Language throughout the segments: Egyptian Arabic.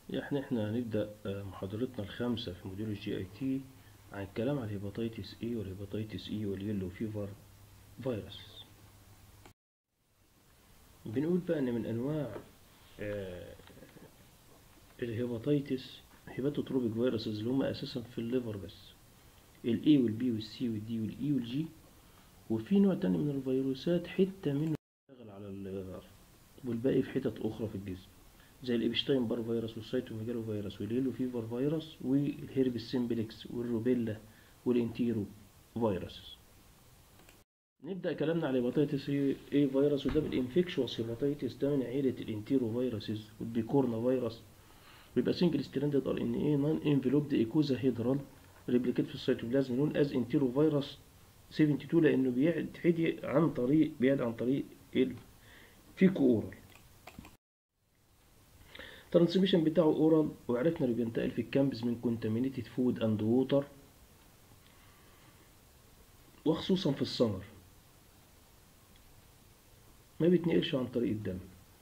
يعني احنا هنبدأ آه، محاضرتنا الخامسة في موديول الجي اي تي عن الكلام عن الهيباتيتس اي والهيباتيتس اي واليلو فيفر فيروس بنقول بقى ان من انواع آه، الهيباتيتس هيباتوتروبيك فيروسز اللي هم اساسا في الليفر بس الاي والبي والسي والدي والاي والجي وفي نوع تاني من الفيروسات حتة منه بيشتغل على الليفر والباقي في حتت اخرى في الجسم زي الإبشتاين بار فيروس والسيتوميجالو فيروس واليلو فيفر فيروس والهيربس سيمبلكس والروبيلا والانتيرو فيروس نبدأ كلامنا على هيباتيتس اي فيروس وده بالانفكشوس هيباتيتس ده من عيلة الانتيرو فيروسز والبيكورنا فيروس بيبقى سنجل ستراندد ار ان اي نون انفلوبد ايكوزا هيدرال ريبليكيت في السيتوبلازم نون از انتيرو فيروس 72 لانه بيتحدي عن طريق بيعد عن طريق الفيكو اورال الترانسميشن بتاعه اورال وعرفنا انه بينتقل في الكامبز من كونتامينيتد فود اند ووتر وخصوصا في السمر ما بيتنقلش عن طريق الدم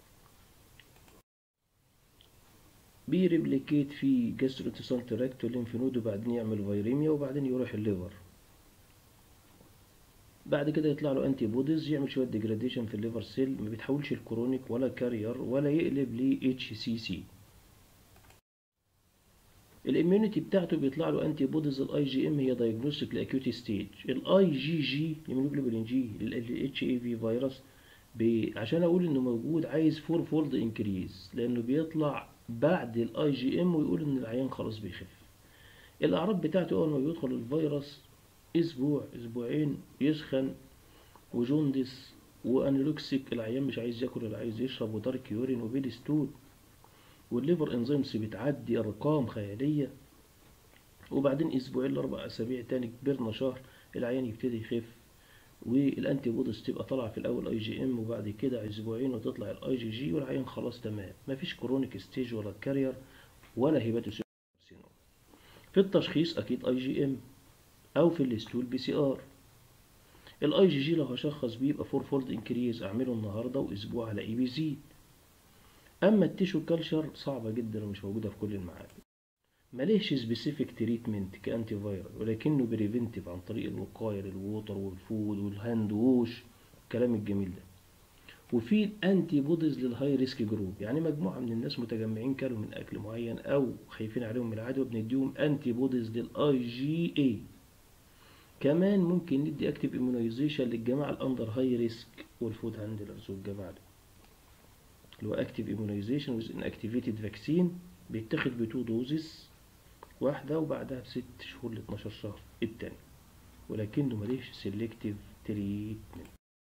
بيريبليكيت في جاستروتيسال تراكت والليمف نود وبعدين يعمل فيريميا وبعدين يروح الليفر بعد كده يطلع له انتي بوديز يعمل شويه ديجراديشن في الليفر سيل ما بيتحولش الكرونيك ولا كارير ولا يقلب ل اتش سي سي الاميونيتي بتاعته بيطلع له انتي بوديز الاي جي ام هي دايجنوستيك لاكيوت ستيج الاي جي جي الهيموجلوبين جي الاتش اي في فيروس عشان اقول انه موجود عايز فور فولد انكريز لانه بيطلع بعد الاي جي ام ويقول ان العيان خلاص بيخف الاعراض بتاعته اول ما بيدخل الفيروس اسبوع اسبوعين يسخن وجوندس وانيلوكسيك العيان مش عايز ياكل ولا عايز يشرب ودارك يورين وبيلستول والليفر انزيمز بتعدي ارقام خياليه وبعدين اسبوعين لاربع اسابيع تاني كبرنا شهر العيان يبتدي يخف والانتي بوديز تبقى طالعه في الاول اي جي ام وبعد كده اسبوعين وتطلع الاي جي جي والعيان خلاص تمام مفيش كرونيك ستيج ولا كارير ولا هيباتوسيل في التشخيص اكيد اي جي ام او في الاستول بي سي ار الاي جي جي لو هشخص بيه يبقى فور فولد انكريز اعمله النهارده واسبوع على اي بي زي اما التيشو كلشر صعبه جدا ومش موجوده في كل المعامل مليش سبيسيفيك تريتمنت كانتي فايرال ولكنه بريفنتيف عن طريق الوقايه للووتر والفود والهاند ووش الكلام الجميل ده وفي الانتي بوديز للهاي ريسك جروب يعني مجموعه من الناس متجمعين كانوا من اكل معين او خايفين عليهم من العدوى بنديهم انتي بوديز للاي جي اي كمان ممكن ندي اكتيف اميونيزيشن للجماعه الاندر هاي ريسك والفود هاندلرز والجماعه دي اللي هو اكتيف اميونيزيشن ويز ان اكتيفيتد فاكسين بيتاخد بتو دوزز واحده وبعدها بست شهور ل 12 شهر التاني ولكنه مليش سيلكتيف تريتمنت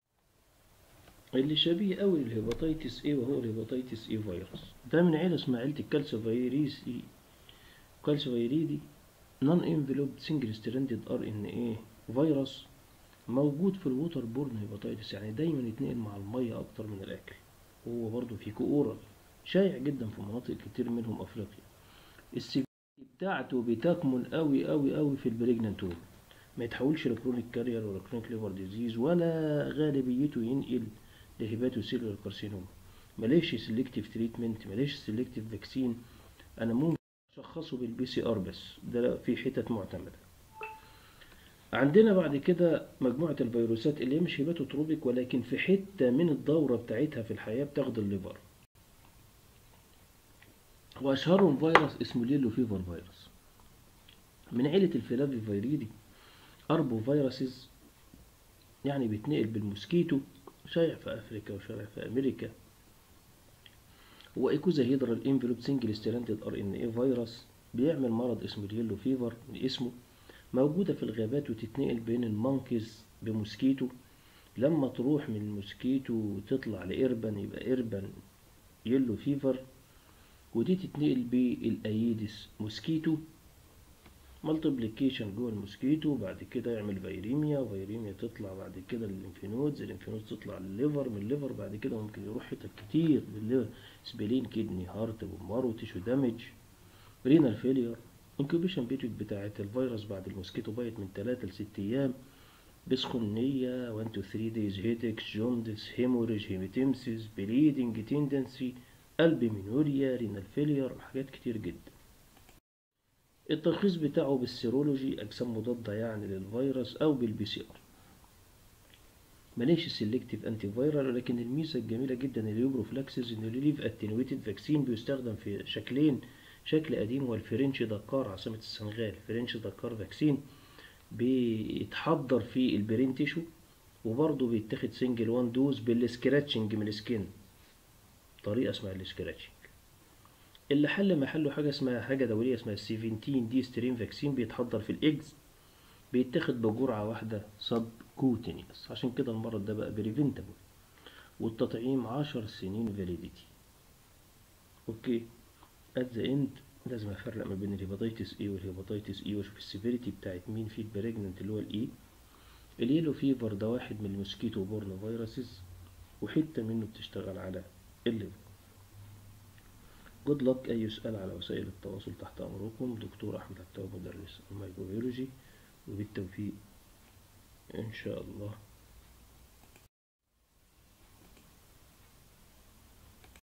اللي شبيه قوي للهيباتيتس اي وهو الهيباتيتس اي فيروس ده من عيله اسمها عيله الكالسيفيريسي كالسيفيريدي نون انفلوبد سنجل ستراندد ار ان ايه فيروس موجود في الووتر بورن هيباتيتس يعني دايما يتنقل مع الميه اكتر من الاكل وهو برضه فيكو اورال شائع جدا في مناطق كتير منهم افريقيا السيفيريتي بتاعته بتكمن قوي قوي قوي في البريجنانت ما يتحولش لكرونيك كارير ولا كرونيك ليفر ديزيز ولا غالبيته ينقل لهيباتو سيلولار كارسينوما مليش سيلكتيف تريتمنت مليش سيلكتيف فاكسين انا ممكن اشخصه بالبي سي ار بس ده في حتت معتمده عندنا بعد كده مجموعة الفيروسات اللي هي مش هيباتوتروبيك ولكن في حتة من الدورة بتاعتها في الحياة بتاخد الليفر وأشهرهم فيروس اسمه اليلو فيفر فيروس من عيلة الفلافي فيريدي أربو فيروسز يعني بيتنقل بالموسكيتو شايع في أفريقيا وشايع في أمريكا وإيكوزا هيدرال انفلوب سنجل ستراندد ار ان اي فيروس بيعمل مرض اسمه اليلو فيفر من اسمه موجودة في الغابات وتتنقل بين المونكيز بموسكيتو لما تروح من الموسكيتو وتطلع لإربن يبقى إربن يلو فيفر ودي تتنقل بالأيدس موسكيتو مالتيبليكيشن جوه الموسكيتو وبعد كده يعمل فيريميا وفيريميا تطلع بعد كده للليمفينودز الليمفينودز تطلع للليفر من الليفر بعد كده ممكن يروح حتت كتير بالليفر سبلين كدني هارت بومارو تيشو دامج رينال فيلير انكوبيشن بيريود بتاعة الفيروس بعد الموسكيتو بايت من 3 ل 6 ايام بسخونية 1 to 3 days headaches جوندس هيموريج هيماتيمسيس بليدنج تندنسي البيمينوريا رينال فيلير وحاجات كتير جدا الترخيص بتاعه بالسيرولوجي أجسام مضادة يعني للفيروس أو بالبي سي ار ماليش سيلكتيف انتي فيرال ولكن الميزة الجميلة جدا اليوبروفلاكسيس ان الريليف اتنويتد فاكسين بيستخدم في شكلين شكل قديم هو الفرنش دكار عاصمة السنغال فرنش دكار فاكسين بيتحضر في البرين تيشو وبرضه بيتاخد سنجل وان دوز بالسكراتشنج من السكين طريقة اسمها السكراتشنج اللي حل محله حاجة اسمها حاجة دولية اسمها 17 دي سترين فاكسين بيتحضر في الإجز بيتاخد بجرعة واحدة سب كوتينيوس عشان كده المرض ده بقى بريفنتابل والتطعيم عشر سنين فاليديتي اوكي ات ذا اند لازم افرق ما بين الهيباتيتس اي والهيباتيتس اي واشوف السيفيريتي بتاعت مين فيه البريجننت اللي هو الاي اليلو فيفر ده واحد من الموسكيتو بورن فيروسز وحته منه بتشتغل على الليفر جود لك اي سؤال على وسائل التواصل تحت امركم دكتور احمد عتاب مدرس الميكروبيولوجي وبالتوفيق ان شاء الله